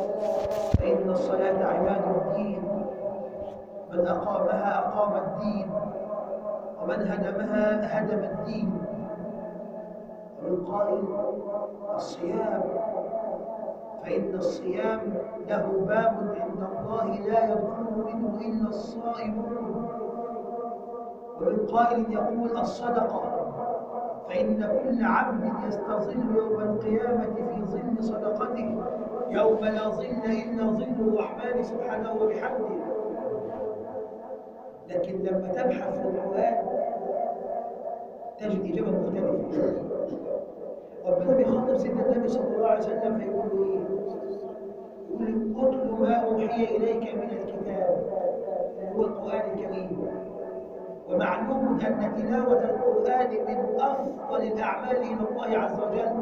فإن الصلاة عماد الدين من أقامها أقام الدين ومن هدمها هدم الدين ومن قائل الصيام فإن الصيام له باب عند الله لا يدخل منه إلا الصائمون ومن قائل يقول الصدقة فإن كل عبد يستظل يوم القيامة في ظل صدقته يوم لا ظل إلا ظل الرحمن سبحانه وبحمده لكن لما تبحث في القرآن تجد إجابة مختلفة ربنا بيخاطب سيدنا النبي صلى الله عليه وسلم فيقول له إيه؟ يقول اتل ما أوحي إليك من الكتاب هو القرآن الكريم ومعلوم أن تلاوة القرآن من أفضل الأعمال إلى الله عز وجل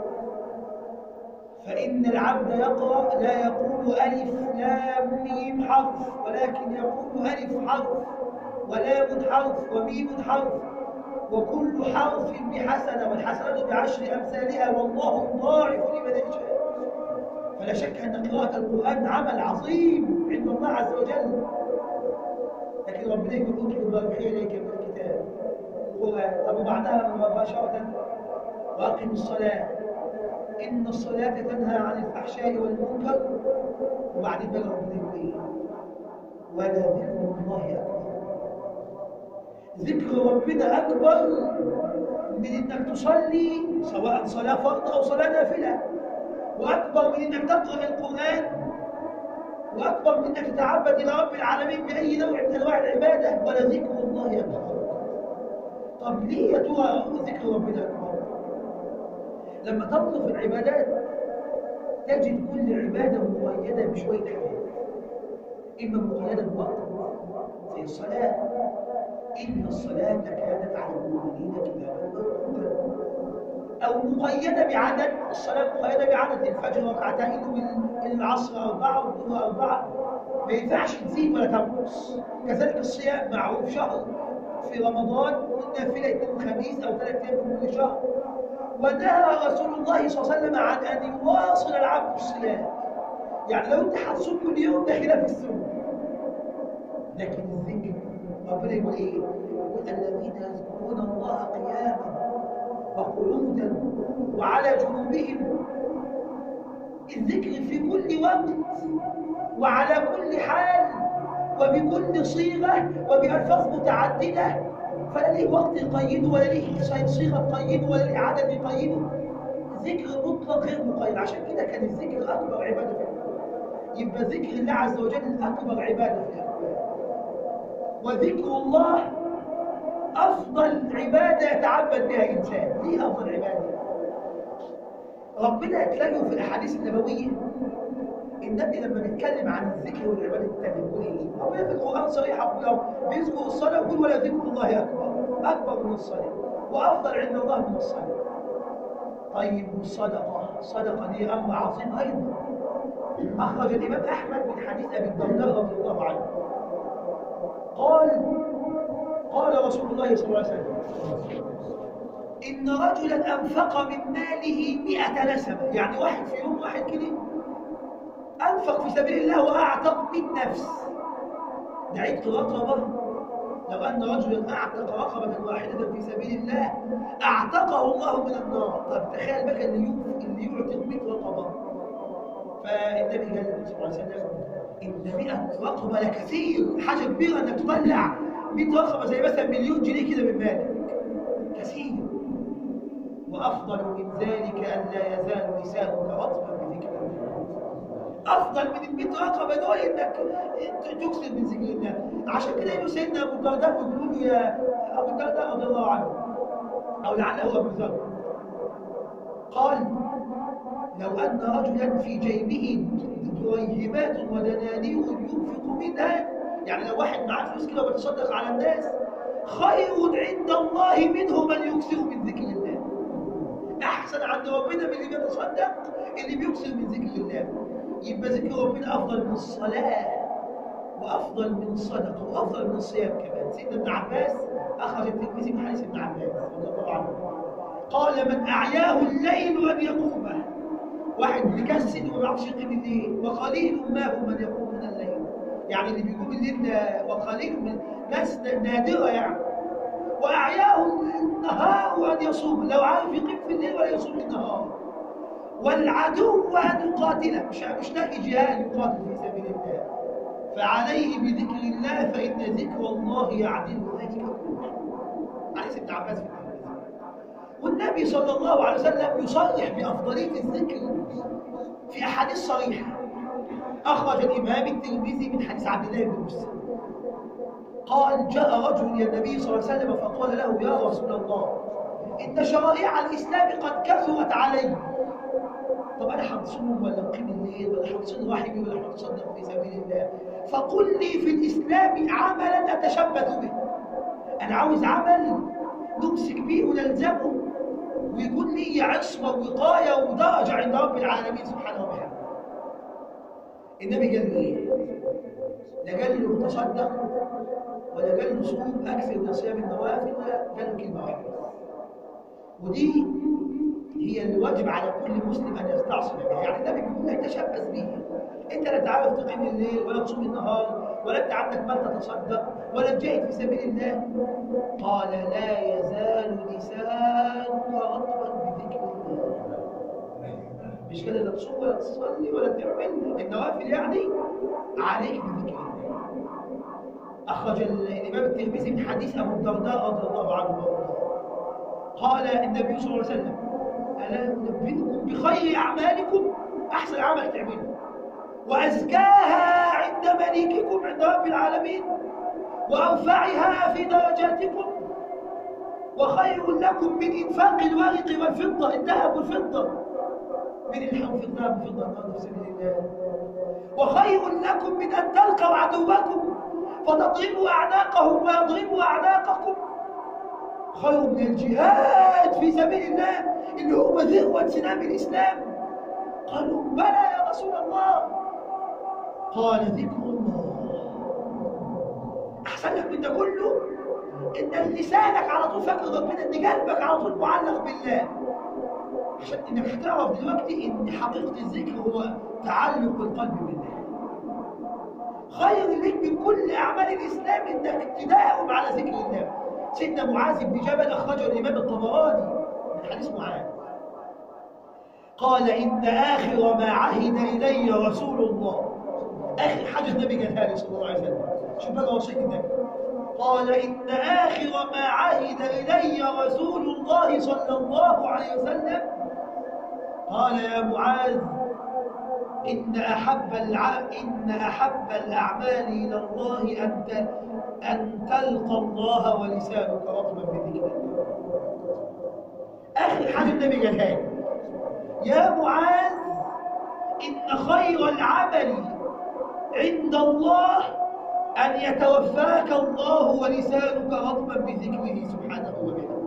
فإن العبد يقرأ لا يقول ألف لام ميم حرف ولكن يقول ألف حرف ولام حرف وميم حرف وكل حرف بحسنة والحسنة بعشر أمثالها والله ضاعف لمن يشاء فلا شك أن قراءة القرآن عمل عظيم عند الله عز وجل لكن ربنا يقول اتلو ما أوحي إليك من الكتاب القرآن طب وبعدها مباشرة وأقم الصلاة إن الصلاة تنهى عن الفحشاء والمنكر وبعدين بقى ربنا يقول إيه ولا ذكر الله أكبر ذكر ربنا أكبر من إنك تصلي سواء صلاة فرض أو صلاة نافلة وأكبر من إنك تقرأ القرآن وأكبر من إنك تتعبد إلى رب العالمين بأي نوع من أنواع العبادة ولا ذكر الله أكبر طب ليه يا ترى ذكر ربنا أكبر؟ لما تنظر في العبادات تجد كل عبادة مقيدة بشوية حاجات إما مقيدة بوقت زي الصلاة إن الصلاة كانت على المؤمنين كتابا موقوتا أو مقيدة بعدد الصلاة مقيدة بعدد الفجر ركعتين والعصر أربعة والظهر أربعة ما ينفعش تزيد ولا تنقص كذلك الصيام معروف شهر في رمضان والنافلة اثنين وخميس أو ثلاث أيام من كل شهر ونهى رسول الله صلى الله عليه وسلم عن أن يواصل العبد الصيام يعني لو أنت هتصوم كل يوم ده خلاف السنة لكن الذكر ربنا يقول ايه؟ يقول الذين يذكرون الله قياما وقعودا وعلى جنوبهم الذكر في كل وقت وعلى كل حال وبكل صيغة وبألفاظ متعددة فلا ليه وقت يقيده ولا ليه صيغة تقيده ولا ليه عدد يقيده ذكر مطلق غير مقيد عشان كده كان الذكر أكبر عبادة في الأكوان يبقى ذكر الله عز وجل أكبر عبادة في الأكوان وذكر الله أفضل عبادة يتعبد بها إنسان ليه أفضل عبادة؟ ربنا تلاقيه في الأحاديث النبوية النبي لما بيتكلم عن الذكر والعبادة التانية بيقول إيه؟ ربنا في القرآن صريح بيقول بيذكر الصلاة ويقول ولا ذكر الله أكبر أكبر من الصلاة وأفضل عند الله من الصلاة طيب والصدقة الصدقة دي أمر عظيم أيضا أخرج الإمام أحمد من حديث أبي الدرداء رضي الله عنه قال قال رسول الله صلى الله عليه وسلم إن رجلا أنفق من ماله مئة نسمة يعني واحد في يوم واحد كده أنفق في سبيل الله وأعتق من نفس ده عتق رقبة لو أن رجلا أعتق رقبة واحدة في سبيل الله أعتقه الله من النار طب تخيل بقى اللي اللي يعتق 100 رقبة فالنبي قال صلى الله عليه وسلم إن 100 رقبة لكثير حاجة كبيرة إنك تطلع 100 رقبة زي مثلا مليون جنيه كده من مالك كثير وأفضل من ذلك أن لا يزال لسانك رطبا بذكر الله أفضل من ال 100 رقبة دول إنك تكسر من ذكر الله عشان كده يقول سيدنا أبو الدرداء ويقولوا له يا أبو الدرداء رضي الله عنه أو لعله أبو ذر قال لو أن رجلا في جيبه دريهمات ودنانير ينفق منها يعني لو واحد معاه فلوس كده وبيتصدق على الناس خير عند الله منه من يكثر من ذكر الله احسن عند ربنا من اللي بيتصدق اللي بيكثر من ذكر الله يبقى ذكر ربنا افضل من الصلاه وافضل من الصدقه وافضل من الصيام كمان سيدنا ابن عباس اخرج الترمذي من حديث ابن عباس رضي الله عنه قال من اعياه الليل ان يقومه واحد مكسل وما بيعرفش يقيم الليل وقليل ما هم من يقوم من الليل يعني اللي بيقوم الليل ده وقليل من ناس نادره يعني واعياه النهار ان يصوم لو عارف يقيم في الليل ولا يصوم النهار والعدو ان يقاتله مش مش لاقي جهاد يقاتل في سبيل الله فعليه بذكر الله فان ذكر الله يعدل ذلك كله حديث ابن عباس في الحديث والنبي صلى الله عليه وسلم يصرح بافضليه الذكر في احاديث صريحه اخرج الامام الترمذي من حديث عبد الله بن مسلم قال جاء رجل الى النبي صلى الله عليه وسلم فقال له يا رسول الله ان شرائع الاسلام قد كثرت علي طب انا هتصوم ولا اقيم الليل ولا هتصل رحمي ولا هتصدق في سبيل الله فقل لي في الاسلام عملا اتشبث به انا عاوز عمل نمسك به ونلزمه ويكون لي عصمه ووقايه ودرجه عند رب العالمين سبحانه وتعالى النبي قال له ايه؟ لا قال له تصدق ولا قال له صوم اكثر من صيام النوافل ولا قال له كلمه واحده ودي هي اللي واجب على كل مسلم ان يستعصم بها يعني النبي بيقول لك تشبث به انت لا تعرف تقيم الليل ولا تصوم النهار ولا انت عندك مال تتصدق ولا تجاهد في سبيل الله قال لا يزال لسانك رطبا بذكر الله مش كده لا تصوم ولا تصلي ولا تعمل النوافل يعني عليك بذكر الله اخرج الامام الترمذي من حديث ابو الدرداء رضي الله عنه وارضاه قال النبي صلى الله عليه وسلم الا انبئكم بخير اعمالكم احسن عمل تعمله وازكاها عند مليككم عند رب العالمين وارفعها في درجاتكم وخير لكم من انفاق الورق والفضه الذهب والفضه من الحب في الذهب والفضه النهارده في سبيل الله وخير لكم من ان تلقوا عدوكم فتضربوا اعناقهم ويضربوا اعناقكم خير من الجهاد في سبيل الله اللي هو ذروة سنام الإسلام قالوا بلى يا رسول الله قال ذكر الله أحسن لك من ده كله إن لسانك على طول فاكر ربنا إن قلبك على طول معلق بالله عشان إنك هتعرف دلوقتي إن حقيقة الذكر هو تعلق القلب بالله خير لك من كل أعمال الإسلام إنك تداوم على ذكر الله سيدنا معاذ بن جبل أخرجه الإمام الطبراني من حديث معاذ قال إن آخر ما عهد إلي رسول الله آخر حاجة النبي قالها لي صلى الله عليه وسلم شوف بقى وصية النبي قال إن آخر ما عهد إلي رسول الله صلى الله عليه وسلم قال يا معاذ إن أحب الع... إن أحب الأعمال إلى الله أن ت... أن تلقى الله ولسانك رطبا بذكر الله. آخر حاجة النبي قالها يا معاذ إن خير العمل عند الله أن يتوفاك الله ولسانك رطبا بذكره سبحانه وبحمده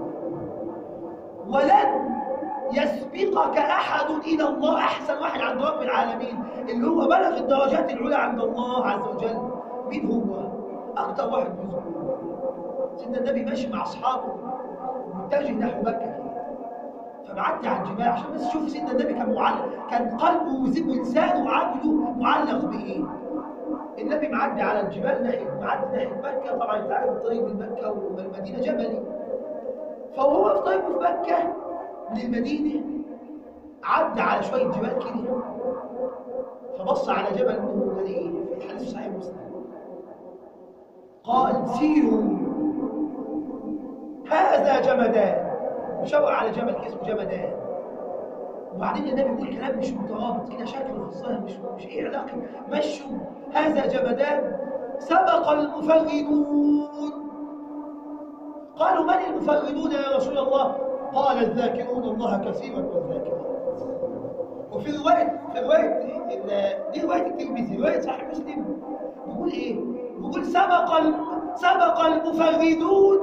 ولن يسبقك أحد إلى الله أحسن واحد عند رب العالمين اللي هو بلغ الدرجات العلى عند الله عز وجل مين هو؟ أكثر واحد يذكر سيدنا النبي ماشي مع أصحابه متجه نحو مكة فمعدي على الجبال عشان بس شوف سيدنا النبي كان معلق كان قلبه ولسانه وعقله معلق بإيه؟ النبي معدي على الجبال ناحية معدي ناحية مكة طبعا أنت عارف الطريق من مكة والمدينة جبلي فهو في طريقه في مكة من المدينة عدى على شوية جبال كده فبص على جبل منهم وقال ايه في الحديث صحيح مسلم قال سيروا هذا جمدان وشاور على جبل اسمه جمدان وبعدين النبي يقول كلام مش مترابط كده شكله في الظاهر مش مش ايه علاقه مشوا هذا جمدان سبق المفردون قالوا من المفردون يا رسول الله قال الذاكرون الله كثيرا والذاكرات وفي رواية في رواية دي رواية الترمذي رواية صحيح مسلم بيقول ايه؟ بيقول سبق الم... سبق المفردون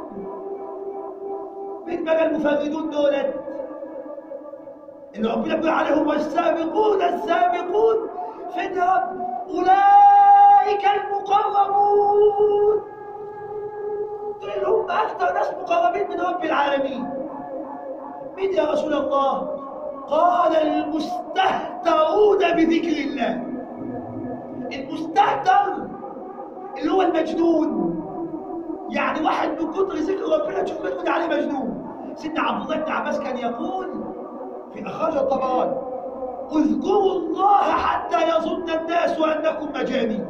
مين بقى المفردون دولت؟ اللي ربنا بيقول عليهم والسابقون السابقون فين يا رب؟ أولئك المقربون دول هم أكثر ناس مقربين من رب العالمين مين يا رسول الله قال المستهتر المستهترون بذكر الله المستهتر اللي هو المجنون يعني واحد من كتر ذكر ربنا تشوف تقول عليه مجنون سيدنا عبد الله بن عباس كان يقول في اخراج الطبراني اذكروا الله حتى يظن الناس انكم مجانين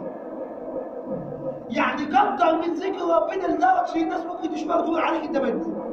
يعني كتر من ذكر ربنا لدرجه الناس ممكن تشبه تقول عليك انت مجنون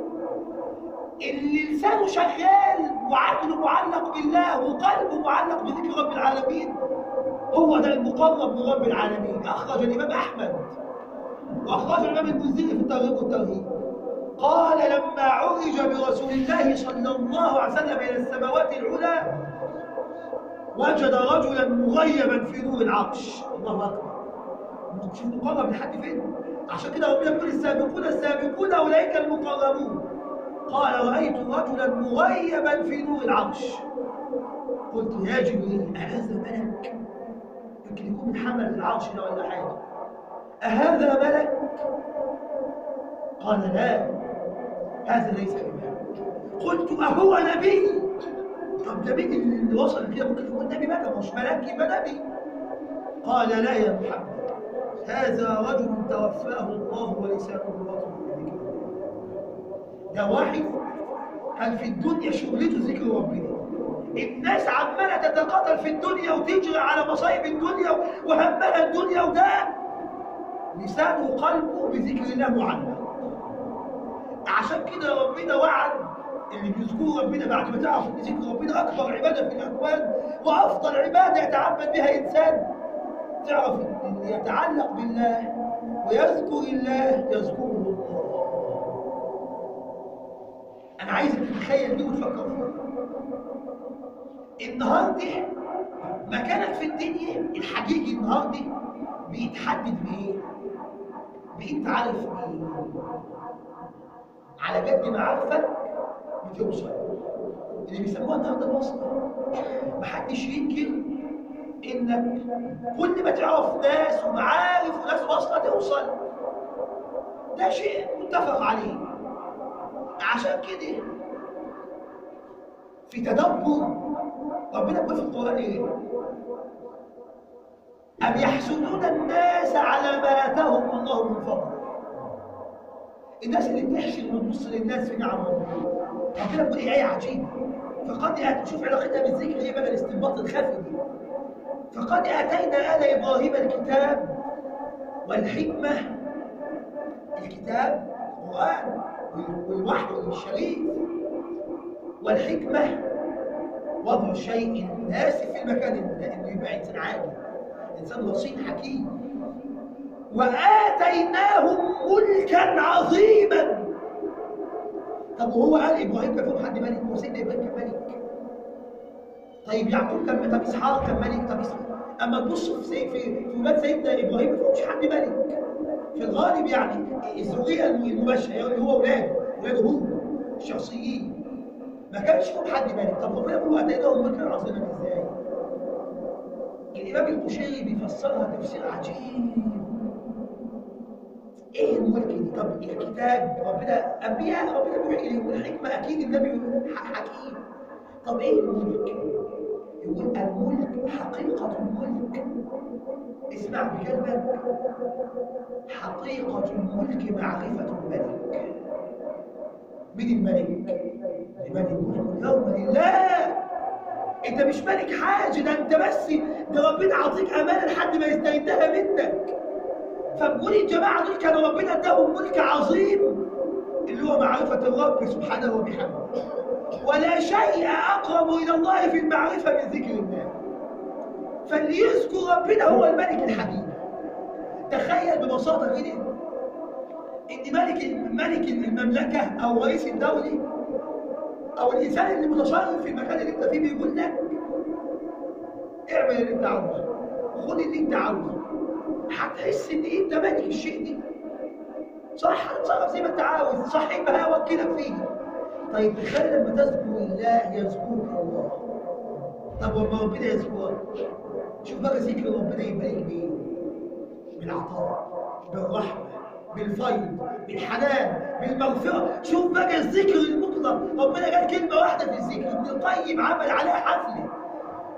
اللي لسانه شغال وعقله معلق بالله وقلبه معلق بذكر رب العالمين هو ده المقرب من رب العالمين اخرج الامام احمد واخرج الامام المنذري في الترغيب والترهيب قال لما عرج برسول الله صلى الله عليه وسلم الى السماوات العلى وجد رجلا مغيبا في نور العرش الله اكبر شوف مقرب لحد فين عشان كده ربنا يقول السابقون السابقون اولئك المقربون قال رايت رجلا مغيبا في نور العرش قلت يا جبريل اهذا ملك يمكن يكون من حمل العرش ده ولا حاجه اهذا ملك قال لا هذا ليس بملك قلت اهو نبي طب ده مين اللي وصل كده ممكن يكون نبي بقى مش ملك يبقى نبي قال لا يا محمد هذا رجل توفاه الله ولسانه رطب بذكر ده واحد كان في الدنيا شغلته ذكر ربنا الناس عماله تتقاتل في الدنيا وتجري على مصايب الدنيا وهمها الدنيا وده لسانه وقلبه بذكر الله معلق عشان كده ربنا وعد اللي بيذكروا ربنا بعد ما تعرف ان ذكر ربنا اكبر عباده في الاكوان وافضل عباده يتعبد بها انسان تعرف ان يتعلق بالله ويذكر الله يذكره الله انا عايزك تتخيل دي وتفكر فيها النهارده مكانك في الدنيا الحقيقي النهارده بيتحدد بايه؟ بانت عارف ايه؟ على قد معارفك بتوصل اللي بيسموها النهارده الوصله محدش ينكر انك كل ما تعرف ناس ومعارف وناس واصله توصل ده شيء متفق عليه عشان كده في تدبر ربنا بيقول في القران ايه أم يحسدون الناس على ما آتاهم الله من فضله الناس اللي بتحسد وتبص للناس في نعم ربنا ربنا بيقول ايه آية عجيبة فقد تشوف علاقتها بالذكر ايه بقى الاستنباط الخفي دي فقد آتينا آل إبراهيم الكتاب والحكمة الكتاب القرآن والوحي الشريف والحكمة وضع شيء ناسف في المكان اللي يبقى إنسان عاجل إنسان رصين حكيم وآتيناهم ملكا عظيما طب وهو قال إبراهيم كان فيهم حد ملك هو سيدنا إبراهيم كان ملك طيب يعقوب كان طب إسحاق كان ملك طب إسحاق أما تبص في سي... في في ولاد سيدنا إبراهيم ما فيهمش حد ملك في الغالب يعني الذرية المباشرة اللي هو أولاده أولاده هو الشخصيين ما كانش فيهم حد ملك طب ربنا بيقول آتيناهم ملكا عظيما إزاي؟ الإمام البشيري بيفسرها تفسير عجيب ايه الملك دي طب الكتاب ربنا انبياء ربنا بيوحي اليهم الحكمه اكيد النبي حكيم طب ايه الملك يقول الملك حقيقه الملك اسمع بكلمه حقيقه الملك معرفه الملك مين الملك لمن الملك اليوم لله انت مش ملك حاجه ده انت بس ده ربنا عطيك امانه لحد ما يستردها منك فبقول الجماعة دول كانوا ربنا اداهم ملك عظيم اللي هو معرفة الرب سبحانه وبحمده ولا شيء أقرب إلى الله في المعرفة من ذكر الله فاللي يذكر ربنا هو الملك الحكيم تخيل ببساطة كده إن ملك ملك المملكة أو رئيس الدولة أو الإنسان اللي متصرف في المكان اللي أنت فيه بيقول لك اعمل اللي أنت عاوزه خد اللي أنت عاوزه هتحس ان انت مالك الشيء دي صح هتتصرف زي ما انت عاوز صح يبقى هوكلك فيه طيب تخيل لما تذكر الله يذكرك الله طب وما ربنا يذكرك شوف بقى ذكر ربنا يبقى لك بايه بالعطاء بالرحمه بالفيض بالحنان بالمغفره شوف بقى الذكر المطلق ربنا قال كلمه واحده في الذكر ابن القيم عمل عليها حفله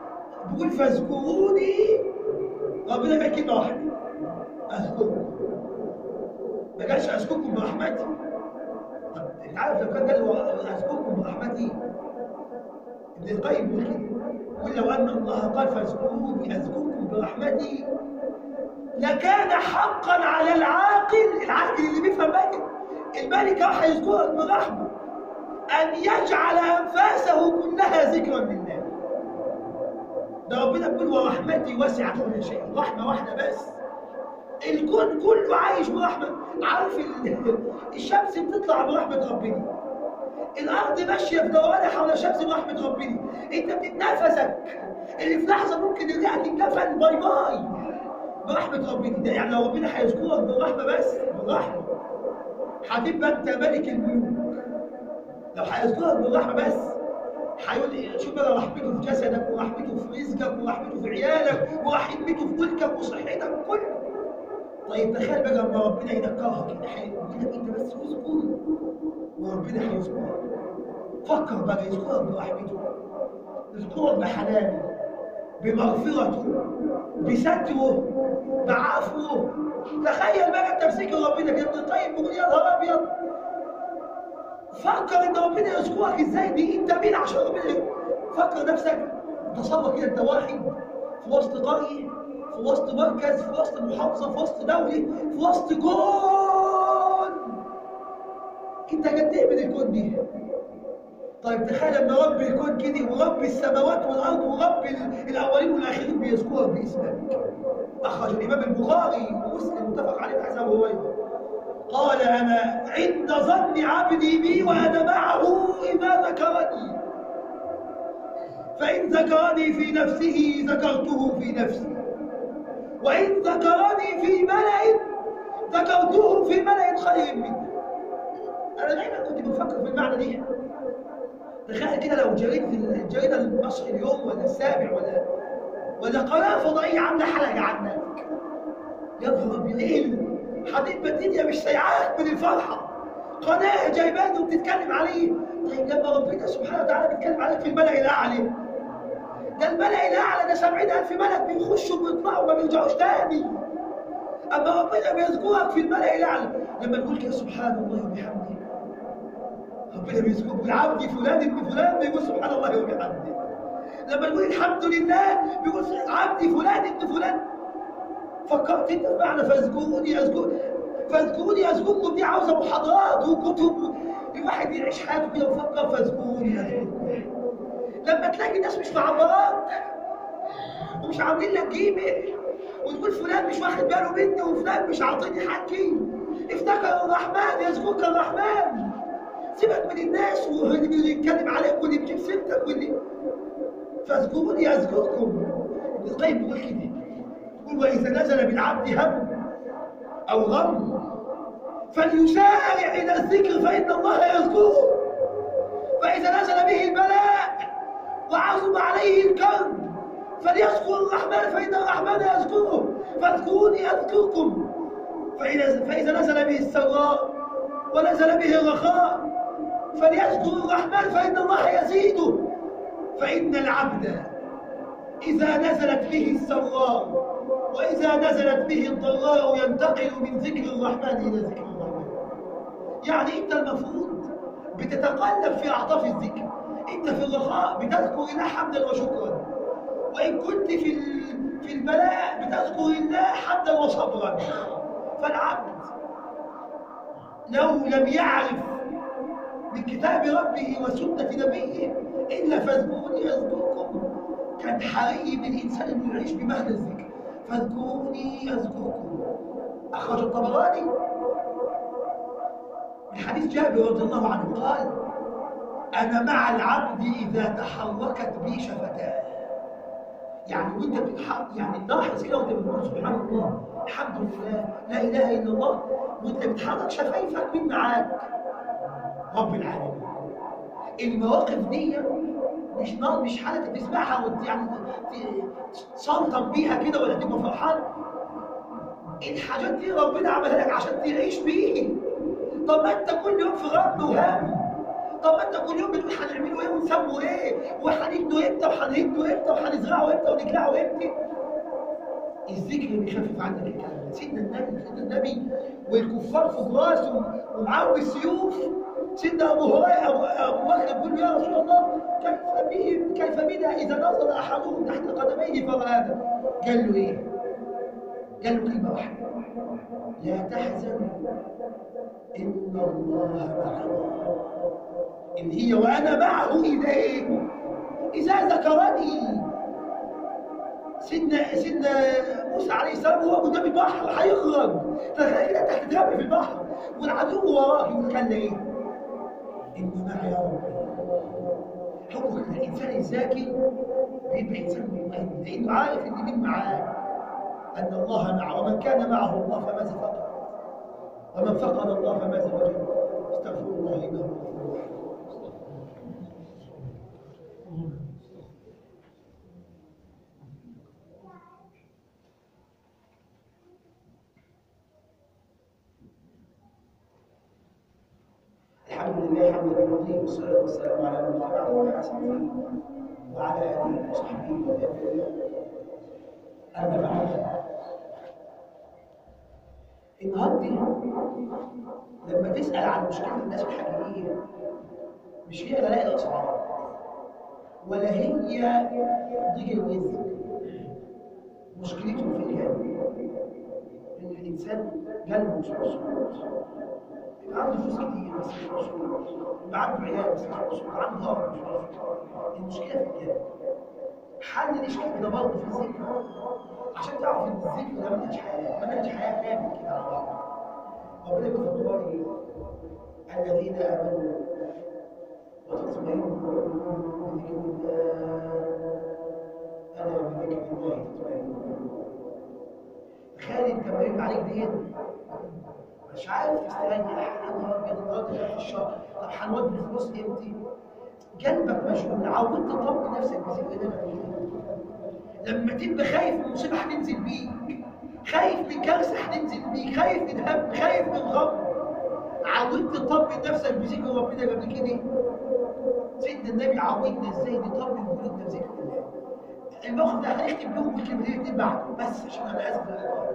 بيقول فاذكروني ربنا قال كلمه واحده اذكركم ما قالش اذكركم برحمتي طب انت عارف لو كان قال اذكركم برحمتي ابن القيم يقول كده يقول لو ان الله قال فاذكروني اذكركم برحمتي لكان حقا على العاقل العاقل اللي بيفهم بقى الملك راح يذكرك برحمه ان يجعل انفاسه كلها ذكرا لله ده ربنا بيقول ورحمتي وسعت كل شيء رحمه واحده بس الكون كله عايش برحمه عارف ال- الشمس بتطلع برحمه ربنا الارض ماشيه في دورانها حول الشمس برحمه ربنا انت بتتنفسك اللي في لحظه ممكن الرئه تتقفل باي باي برحمه ربنا ده يعني لو ربنا هيذكرك بالرحمه بس بالرحمه هتبقى انت ملك الملوك لو هيذكرك بالرحمه بس هيقول لي شوف بقى رحمته في جسدك ورحمته في رزقك ورحمته في عيالك ورحمته في ملكك وصحتك كله طيب تخيل بقى لما ربنا يذكرها كده هيقول لك انت بس اذكر وربنا هيذكرك فكر بقى يذكرك برحمته يذكرك بحنانه بمغفرته بستره بعفوه تخيل بقى انت تمسك ربنا كده ابن القيم بيقول يا نهار ابيض فكر ان ربنا يذكرك ازاي دي انت مين عشان ربنا فكر نفسك تصور كده انت واحد في وسط قريه في وسط مركز في وسط محافظه في وسط دوله في وسط كون انت قد ايه من الكون دي طيب تخيل ان رب الكون كده ورب السماوات والارض ورب ال- الاولين والاخرين بيذكرك باسمك اخرج الامام البخاري ومسلم متفق عليه حسن ابو هريره قال انا عند ظن عبدي بي وانا معه اذا ذكرني فان ذكرني في نفسه ذكرته في نفسي وان ذكرني في ملا ذكرته في ملا خير منه انا دايما كنت بفكر في المعنى دي تخيل كده لو جريدة الجريدة المصري اليوم ولا السابع ولا ولا قناة فضائية عاملة حلقة عنك يا نهار أبيض إيه هتبقى الدنيا مش سايعاك من الفرحة قناة جايبانه وبتتكلم عليه طيب لما ربنا سبحانه وتعالى بيتكلم عليك في الملأ الأعلى ده الملأ الأعلى ده سبعين ألف ملك بيخشوا وبيطلعوا وما بيرجعوش تاني أما ربنا بيذكرك في الملأ الأعلى لما تقول كده سبحان الله وبحمده ربنا بيذكر بالعبد فلان ابن فلان بيقول سبحان الله وبحمده لما نقول الحمد لله بيقول عبدي فلان ابن فلان فكرت انت في معنى فاذكروني اذكر فاذكروني اذكركم دي عاوزه محاضرات وكتب الواحد يعيش حياته كده ويفكر فاذكروني اذكركم لما تلاقي الناس مش معبراك ومش عاملين لك جيميل وتقول فلان مش واخد باله مني وفلان مش عاطيني حقي افتكر الرحمن يذكرك الرحمن سيبك من الناس واللي بيتكلم عليك واللي بيجيب سيرتك واللي فاذكروني اذكركم ابن القيم بيقول كده يقول واذا نزل بالعبد هم او غم فليسارع الى الذكر فان الله يذكره فاذا نزل به البلاء وعظم عليه الكرب فليذكر الرحمن فان الرحمن يذكره فاذكروني اذكركم فإذا, فإذا نزل به السراء ونزل به الرخاء فليذكر الرحمن فإن الله يزيده فإن العبد إذا نزلت به السراء وإذا نزلت به الضراء ينتقل من ذكر الرحمن إلى ذكر الرحمن يعني أنت المفروض بتتقلب في أعطاف الذكر أنت في الرخاء بتذكر الله حمدا وشكرا وإن كنت في ال- في البلاء بتذكر الله حمدا وصبرا فالعبد لو لم يعرف من كتاب ربه وسنة نبيه إلا فاذكروني أذكركم كان حري بالإنسان أنه يعيش بمعنى الذكر فاذكروني أذكركم أخرج الطبراني من حديث جابر رضي الله عنه قال أنا مع العبد إذا تحركت بي شفتاه يعني وانت بتتحرك يعني لاحظ كده وانت بتقول سبحان الله الحمد لله لا اله الا الله وانت بتحرك شفايفك مين معاك؟ رب العالمين المواقف دي مش نار مش حاجه تسمعها وت يعني تصلطم بيها كده ولا تبقى فرحان الحاجات دي ربنا عملها لك عشان تعيش بيه طب ما انت كل يوم في غم وهم طب ما انت كل يوم بتقول هنعمله ايه ونسوي ايه وهنبنوا امتى وهنهدوا امتى وهنزرعوا امتى ونجلعوا امتى الذكر بيخفف عنك الكلام ده سيدنا النبي سيدنا النبي والكفار في راسهم ومعاهم السيوف سيدنا ابو هريره ابو أبو بكر بيقول له يا رسول الله كيف به كيف بنا اذا نظر احدهم تحت قدميه فرآنا قال له ايه؟ قال له كلمه واحده لا تحزن ان الله معنا ان هي وانا معه اذا ايه؟ اذا ذكرني سيدنا سيدنا موسى عليه السلام وهو قدام البحر هيغرق تخيل كده انت هتترمي في البحر والعدو وراك يقول كان ايه؟ ان معي ربي هو الانسان الذكي بيبقى انسان مطمئن لانه عارف ان مين معاه ان الله معه ومن كان معه الله فماذا فقد ومن فقد الله فماذا وجد استغفر الله انه غفور رحيم الحمد لله حمدا كثيرا والصلاه والسلام على من بعث وحسن وعلى اله وصحبه وسلم اما بعد النهارده لما تسال عن مشكله الناس الحقيقيه مش هي غلاء الاسعار ولا هي ضيق الرزق مشكلته في القلب ان الانسان قلبه مش مظبوط يبقى عنده فلوس كتير بس مش مظبوط يبقى عنده عيال بس مش مظبوط عنده ضرر مش مظبوط المشكله في القلب حل الاشكال ده برضه في الذكر عشان تعرف ان الذكر ده منهج حياه منهج حياه كامل كده على بعض ربنا يقول في القران الذين امنوا وتطمئن قلوبهم بذكر الله الا بذكر الله تطمئن القلوب تخيل انت مريض عليك دين مش عارف تستريح يا نهار ابيض النهارده في الشهر طب هنودي الفلوس امتى؟ قلبك مشغول عودت تطمن نفسك بذكر الله لما تبقى خايف من مصيبه هتنزل بيك خايف من كارثه هتنزل بيك خايف من هم خايف من غم عودت تطمن نفسك بذكر ربنا قبل كده سيدنا النبي عودنا ازاي نطمن قلوبنا بذكر الله الموقف ده هنختم بيهم بالكلمتين الاثنين بعده بس عشان انا اسف للإطالة.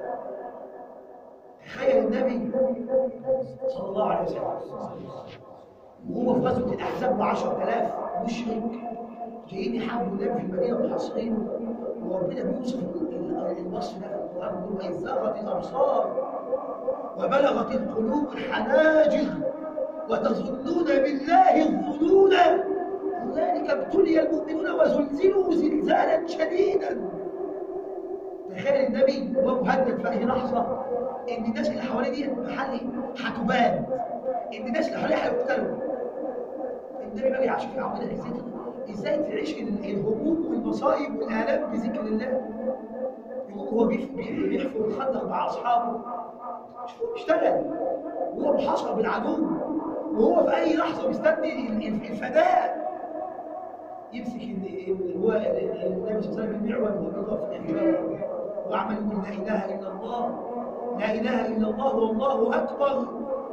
تخيل النبي صلى الله عليه وسلم وهو في غزوه الاحزاب ب 10000 مشرك جايين يحاربوا النبي في المدينه محاصرين وربنا بيوصف الوصف ده في القران بيقول واذ زاغت الابصار وبلغت القلوب الحناجر وتظنون بالله الظنون هنالك ابتلي المؤمنون وزلزلوا زلزالا شديدا تخيل النبي وهو مهدد في اي لحظه ان الناس اللي حواليه دي محلي هتبان ان الناس اللي حواليه هيقتلوا النبي بقى عشان يعودنا ازاي ازاي تعيش ال- الهموم والمصائب والالام بذكر الله يقول هو بيف- بي- بيحفر الخندق مع اصحابه شوف هو بيشتغل وهو محاصر بالعدو وهو في اي لحظه مستني ال- ال- الفداء يمسك ال- ال- هو ال- النبي صلى الله عليه وسلم المعول وهو بيقف في الحجاب وعمل يقول لا اله الا الله لا اله الا الله والله اكبر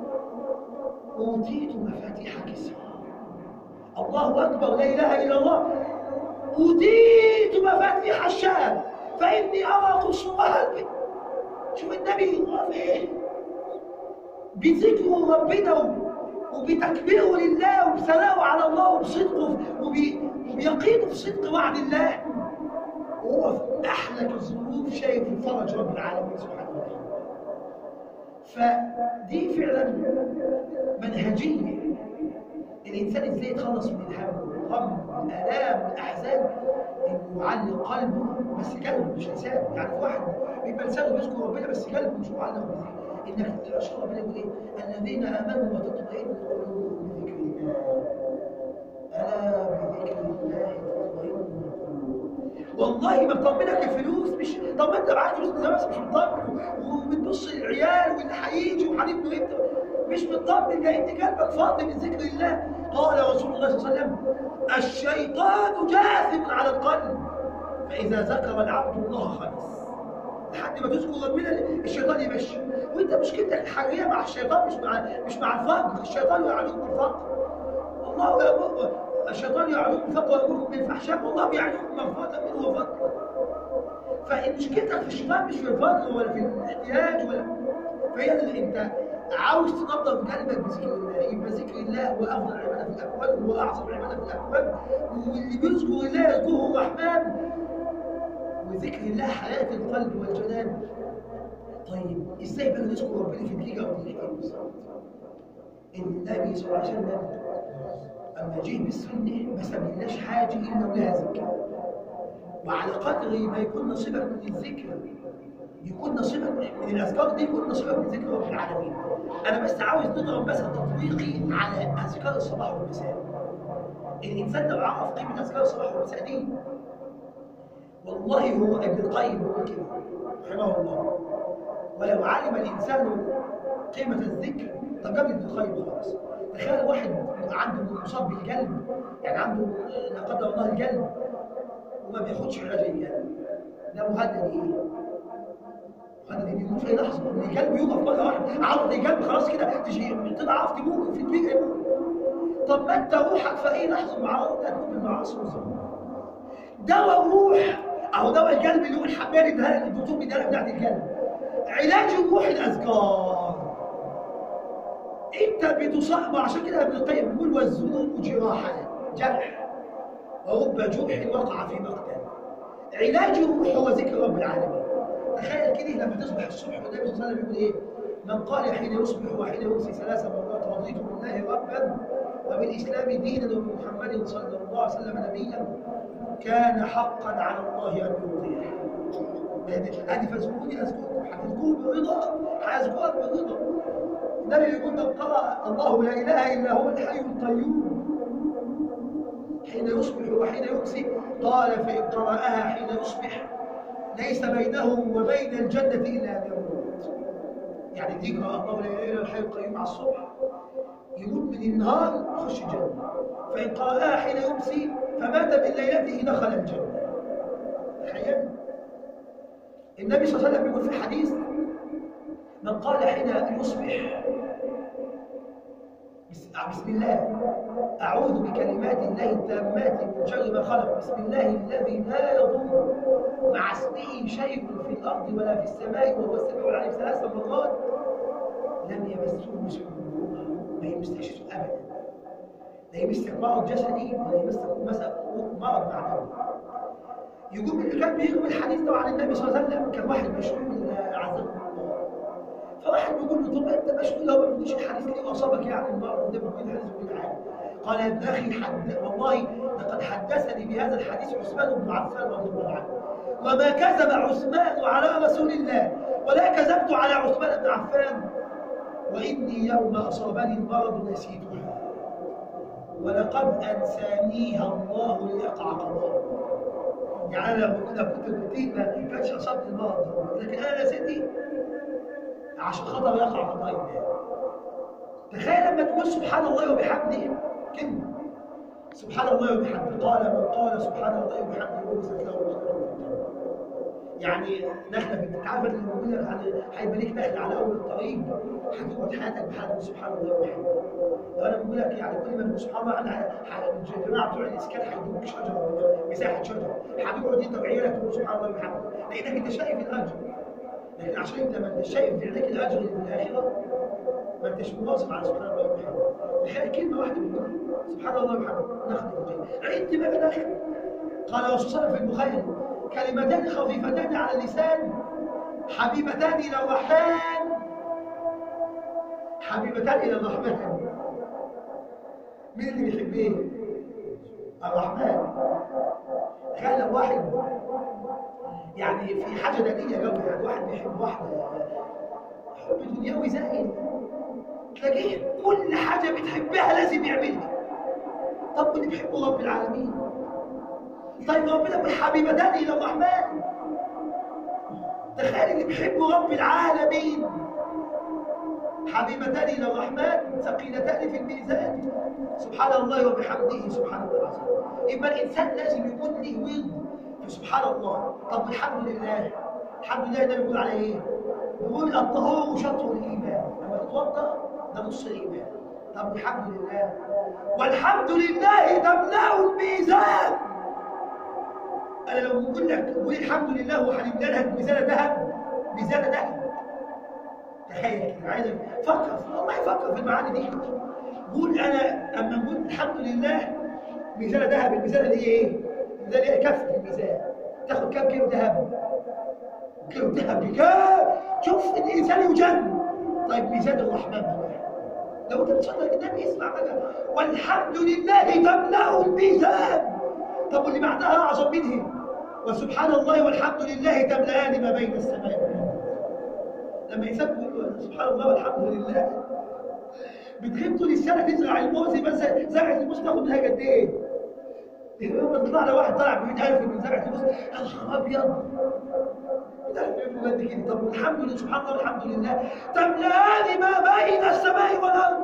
اوتيت مفاتيح كسرى الله اكبر لا اله الا الله اوتيت مفاتيح الشام فاني ارى قصورها البيت شوف النبي واقف ايه بذكر ربنا و- وبتكبيره لله وبثنائه على الله وبصدقه وب- وبيقينه في صدق وعد الله وهو في احلك الظروف شايف الفرج رب العالمين سبحانه وتعالى فدي فعلا منهجيه الانسان ازاي يتخلص من الهم والغم والالام والاحزان انه يعلق قلبه بس قلبه مش لسانه يعني في واحد بيبقى لسانه بيذكر ربنا بس قلبه مش معلق بذكر انك اشكر ربنا يقول ايه الذين امنوا وتطمئن قلوبهم بذكر الله الا بذكر الله تطمئن القلوب والله ما مطمنك الفلوس مش طب ما انت معاك فلوس من زمان بس مش مطمن وبتبص للعيال واللي هيجي وهنبنوا امتى مش مطمن لان قلبك فاضي من ذكر الله قال رسول الله صلى الله عليه وسلم الشيطان جاثم على القلب فاذا ذكر العبد الله خلص لحد ما تذكر ربنا الشيطان يمشي وانت مشكلتك الحقيقيه مع الشيطان مش مع مش مع الفقر الشيطان يعلوك بالفقر والله يأمر الشيطان يعدكم الفقر ويأمركم بالفحشاء والله يعدكم مغفرة منه وفضلا فمشكلتك في الشيطان مش في الفقر ولا في الاحتياج ولا فهي اللي انت عاوز تنظف قلبك بذكر الله يبقى ذكر الله هو افضل عباده في الاكوان وهو اعظم عباده في الاكوان واللي بيذكر الله يذكره الرحمن وذكر الله حياه القلب والجنان طيب ازاي بقى نذكر ربنا في دقيقه او دقيقتين بالظبط النبي صلى الله عليه وسلم اما جه بالسنه ما سميناش حاجه الا ولها ذكر وعلى قدر ما يكون نصيبك من الذكر يكون نصيبك من الاذكار دي يكون نصيبك من ذكر رب العالمين انا بس عاوز نضرب مثل تطبيقي على اذكار الصباح والمساء الانسان لو عرف قيمه اذكار الصباح والمساء دي والله هو ابن القيم بيقول كده رحمه الله ولو علم الانسان قيمه الذكر طب قبل ابن القيم خالص تخيل واحد عنده مصاب بالقلب يعني عنده لا قدر الله القلب وما بياخدش علاج القلب ده مهدد ايه؟ هذا اللي بيموت في لحظه ان القلب يوقف مره واحده عضله القلب خلاص كده تجي تضعف تموت في دقيقه يموت طب ما انت روحك في اي لحظه معرض تكون بالمعاصي والذنوب دواء الروح اهو دواء القلب اللي هو الحبايه اللي اداها الدكتور بيديها بتاعت القلب علاج الروح الاذكار انت بتصاب عشان كده ابن القيم بيقول والذنوب جراحات جرح ورب جرح وقع في مقتل علاج الروح هو ذكر رب العالمين تخيل كده لما تصبح الصبح والنبي صلى الله عليه وسلم يقول ايه من قال حين يصبح وحين يمسي ثلاث مرات رضيت بالله ربا وبالاسلام دينا وبمحمد صلى الله عليه وسلم نبيا كان حقا على الله ان يرضيه هذه فاذكروني اذكركم هتذكروا برضا هاذكرك برضا النبي يقول من قرأ الله لا اله الا هو الحي القيوم حين يصبح وحين يمسي قال فان قرأها حين يصبح ليس بينه وبين الجنة إلا أن يموت يعني دي يقرأ الله لا إله إلا الحي القيوم على الصبح يموت من النهار يخش الجنة فإن قرأها حين يمسي فمات من ليلته دخل الجنة تخيل النبي صلى الله عليه وسلم يقول في الحديث من قال حين يصبح بسم الله أعوذ بكلمات الله التامات من شر ما خلق بسم الله الذي لا يضر مع اسمه شيء في الأرض ولا في السماء وهو السميع العليم ثلاث مرات لم يمسه سوء ما يمسكش أبدا لا يمسك مرض جسدي ولا يمسك مرض معنوي يقول اللي كان بيروي الحديث ده عن النبي صلى الله عليه وسلم كان واحد مشغول عزكم الله فواحد بيقول له طب انت مشغول لو ما بتقولش الحديث ليه اصابك يعني المرض ده بيقول الحديث بيقول حاجه قال يا ابن اخي حد والله لقد حدثني بهذا الحديث عثمان بن عفان رضي الله عنه وما كذب عثمان على رسول الله ولا كذبت على عثمان بن عفان واني يوم اصابني المرض نسيتها ولقد انسانيها الله ليقع قضاء يعني انا لو كنت قلت ما كانش اصابني المرض ده لكن انا نسيتي عشان خاطر يقع قضاء الله تخيل لما تقول سبحان الله وبحمده كلمه سبحان الله وبحمده قال من قال سبحان الله وبحمده ورثت له مغفرة في الجنة يعني نخلة بنت عارفة اللي بقول لك هيبقى ليك نخلة على أول الطريق هتقعد حياتك بحاجة سبحان الله وبحمده لو أنا بقول لك يعني كل ما تقول سبحان الله أنا الجماعة بتوع الإسكان هيدوك شجرة مساحة شجرة هتقعد أنت وعيالك تقول سبحان الله وبحمده لأنك أنت شايف الأجر لكن عشان أنت ما أنت شايف بعينك الأجر اللي في الآخرة ما انتش مواظب على سبحان الله وبحمده الحقيقه كلمه واحده بتقول سبحان الله وبحمده ناخذ الجنه عدت بقى داخل قال الرسول صلى الله عليه وسلم في البخاري كلمتان خفيفتان على اللسان حبيبتان الى الرحمن حبيبتان الى الرحمن مين اللي بيحب ايه؟ الرحمن تخيل لو واحد يعني في حاجه دنيئه قوي يعني واحد بيحب واحده حب دنيوي زائد تلاقيه كل حاجة بتحبها لازم يعملها طب واللي بيحبه رب العالمين طيب ربنا يقول حبيبتان إلى الرحمن تخيل اللي بيحبه رب العالمين حبيبتان إلى الرحمن ثقيلتان في الميزان سبحان الله وبحمده سبحان الله العظيم يبقى الإنسان لازم يكون له ورد في سبحان الله طب الحمد لله الحمد لله ده بيقول عليه ايه؟ بيقول الطهور شطر الإيمان لما تتوضأ ده نص الإيمان طب طب الحمد لله والحمد لله تملأ الميزان انا لو بقول لك قول الحمد لله وهنملى لها ميزان ذهب ميزان ذهب تخيل كده عايزك فكر والله فكر في المعاني دي قول انا اما نقول الحمد لله ميزان ذهب الميزان اللي هي ايه؟ الميزان اللي هي كفه الميزان تاخد كام كيلو ذهب؟ كيلو ذهب بكام؟ شوف الانسان يجن طيب ميزان الرحمن بقى لو انت بتصدق النبي اسمع بقى والحمد لله تملا الميزان طب واللي بعدها اعظم منه وسبحان الله والحمد لله تملأان ما بين السماء والارض لما يسبح سبحان الله والحمد لله بتغيب طول السنه تزرع الموز بس زرعه الموز تاخد منها قد ايه؟ يوم تطلع لي واحد طلع ب 100000 من زرعه الموز يا نهار ابيض 100000 قد كده طب والحمد لله سبحان الله والحمد لله تملأان ما بين السماء والارض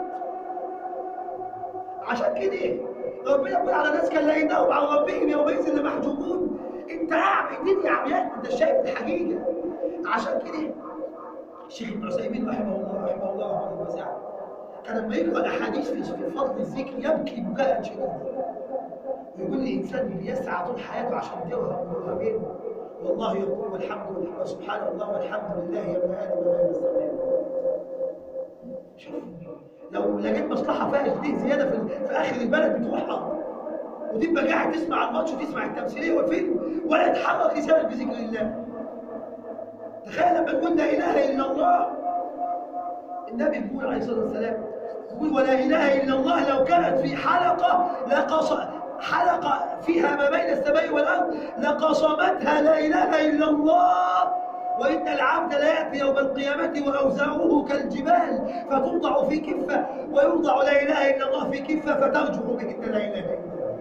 عشان كده ربنا يقول على ناس كان لقيناهم عن ربهم يومئذ لمحجوبون انت اعمى الدنيا عمياء انت شايف الحقيقه عشان كده الشيخ ابن عثيمين رحمه الله رحمه الله رحمه الله وسعه كان لما يقرا الاحاديث في فضل الذكر يبكي بكاء شديدا ويقول الانسان بيسعى طول حياته عشان درهم ودرهمين والله يقول والحمد لله وسبحان الله والحمد لله يا ابن ادم ما بين السماء شوف لو لقيت مصلحه فيها جديد زياده في, في اخر البلد بتروحها وتبقى قاعد تسمع الماتش وتسمع التمثيليه والفيلم ولا يتحرك لسانك بذكر الله تخيل لما تقول لا اله الا الله النبي بيقول عليه الصلاه والسلام يقول ولا اله الا الله لو كانت في حلقه لقص حلقه فيها ما بين السماء والارض لقصمتها لا اله الا الله وإن العبد لا يأتي يوم القيامة وأوزاره كالجبال فتوضع في كفة ويوضع لا إله إلا الله في كفة فترجع بهن لا إله إلا الله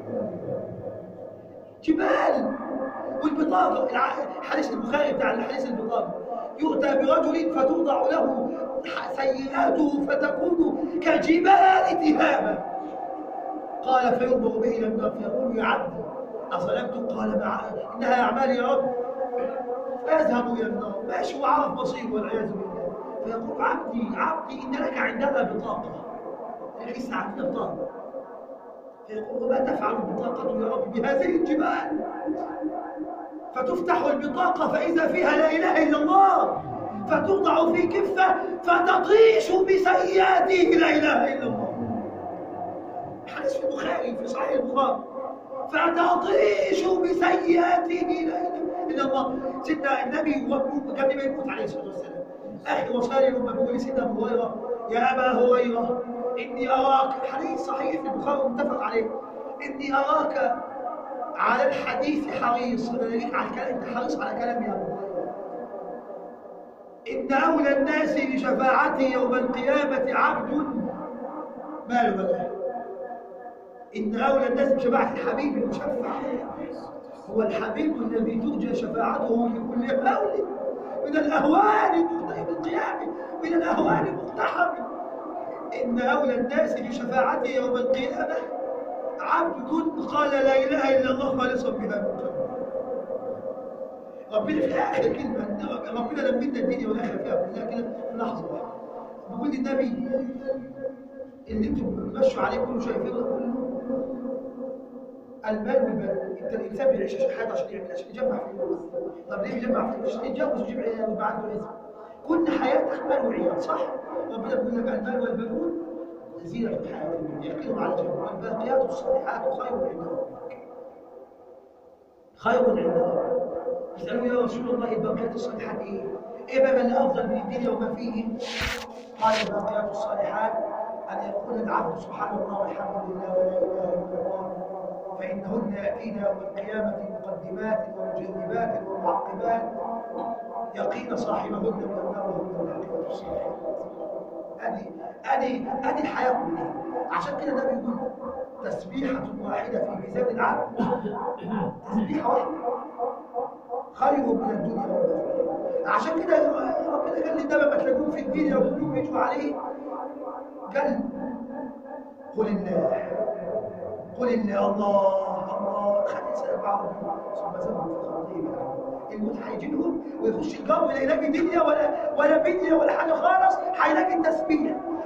جبال والبطاقة حديث البخاري بتاع الحديث البطاقة يؤتى برجل فتوضع له سيئاته فتكون كجبال تهامة قال فيؤمر به إلى النار فيقول يا عبد أظلمت قال مع إنها أعمالي يا رب فيذهب إلى النار ماشي وعرف مصير والعياذ بالله فيقول عبدي عبدي إن لك عندنا بطاقة ليس عندنا بطاقة فيقول ما تفعل البطاقة يا رب بهذه الجبال فتفتح البطاقة فإذا فيها لا إله إلا الله فتوضع في كفة فتطيش بسيئاته لا إله إلا الله حديث في البخاري في صحيح البخاري فتطيش بسيئاته لا إله إلا الله سيدنا النبي قبل ما يموت عليه الصلاة والسلام أخي وصالي لما بيقول سيدنا أبو هريرة يا أبا هريرة إني أراك حديث صحيح في البخاري متفق عليه إني أراك على الحديث حريص أنا ليك على الكلام أنت حريص على كلامي يا أبو هريرة إن أولى الناس بشفاعتي يوم القيامة عبد ماله بقى إن أولى الناس بشفاعة الحبيب المشفع هو الحبيب الذي ترجى شفاعته لكل هول من الأهوال يوم القيامة من الأهوال مقتحم إن أولى الناس بشفاعته يوم القيامة عبد قال لا إله إلا الله خالصا بها من قلبه ربنا في آخر كلمة ربنا لمنا الدنيا والآخرة فيها كلها كده في لحظة واحدة بيقول للنبي اللي انتم بتمشوا عليه كله شايفينه كله المال والبنون انت الانسان بيعيش عشان حياته عشان يعمل عشان يجمع فلوس طب ليه يجمع فلوس عشان يتجوز ويجيب عيال ويبقى عنده رزق كل حياتك مال وعيال صح ربنا بيقول لك المال والبنون زينة الحياة الدنيا يقيم على جنب والباقيات الصالحات خير عند ربك خير عند ربك يسألوا يا رسول الله الباقيات الصالحات ايه؟ ايه بقى اللي افضل من الدنيا وما فيه؟ قال الباقيات الصالحات ان يقول العبد سبحان الله والحمد لله ولا اله الا الله فإنهن يأتين يوم القيامة مقدمات ومجذبات ومعقبات يقين صاحبهن وأنهن العاقبة الصالحة أدي أدي أدي الحياة كلها عشان كده ده بيقول تسبيحة واحدة في ميزان العبد تسبيحة واحدة خير من الدنيا وما فيها عشان كده ربنا قال لي ده ما تلاقوه في الدنيا وكلهم يجوا عليه قال قل الله قل إن الله الله خلي سنة عربي ثم زمن في خطيب الموت هيجيلهم ويخش الجو لا يلاقي دنيا ولا ولا بنية ولا حاجة خالص هيلاقي التسبيح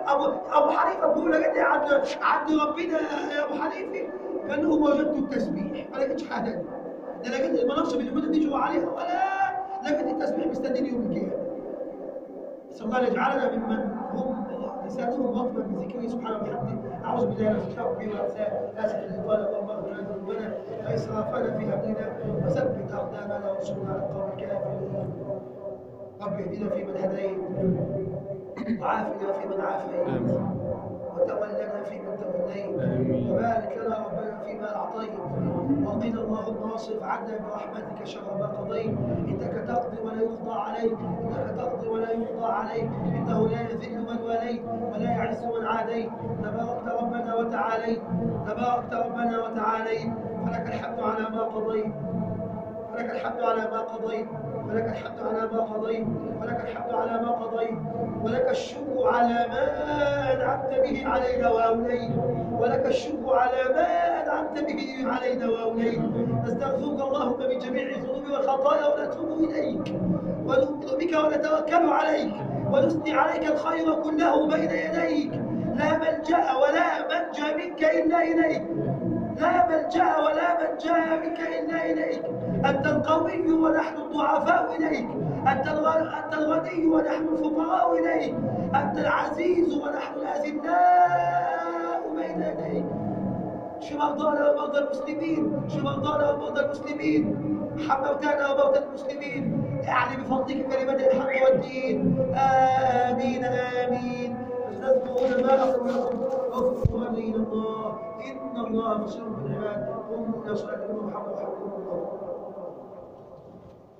ابو ابو حنيفه بيقول لك عند عند ربنا يا ابو حنيفه قال لهم وجدت التسبيح ما لقيتش حاجه تانية ده لقيت المناصب اللي كنت بتيجوا عليها ولا لقيت التسبيح مستنيني يوم القيامه نسال الله ان يجعلنا ممن هم لسانهم رطبا بذكره سبحانه وبحمده اعوذ بالله من الشيطان الرجيم اسف الاطاله اللهم اغفر لنا ذنوبنا واسرافنا في امرنا وثبت اقدامنا وانصرنا على القوم الكافرين رب اهدنا فيمن هديت وعافنا فيمن عافيت وتولنا فيمن توليت وبارك لنا ربنا فيما اعطيت وقنا اللهم واصرف عنا برحمتك شر ما قضيت انك تقضي ولا يقضى عليك انك تقضي ولا يقضى عليك انه لا يذل من واليت ولا يعز من عاديت تباركت ربنا وتعاليت تباركت ربنا وتعاليت فلك الحمد على ما قضيت فلك الحمد على ما قضيت ولك الحمد على ما قضيت ولك الحمد على ما قضيت ولك الشكر على ما أنعمت به علينا وأوليت ولك الشكر على ما أنعمت به علينا وأوليت نستغفرك اللهم من جميع الذنوب والخطايا ونتوب إليك ونؤمن بك ونتوكل عليك ونثني عليك الخير كله بين يديك لا ملجأ ولا منجا منك إلا إليك لا ملجأ ولا منجا منك إلا إليك أنت القوي ونحن الضعفاء إليك أنت أنت الغني ونحن الفقراء إليك أنت العزيز ونحن الأذلاء بين يديك شو مرضانا ومرضى المسلمين شو مرضانا ومرضى المسلمين حموتنا وموتى المسلمين اعلي بفضلك كلمة الحق والدين آمين آمين فاستذكرون ما أقول لكم واغفروا لي إلى الله إن الله بصير بالعباد قوموا إلى صلاة محمد وحبكم الله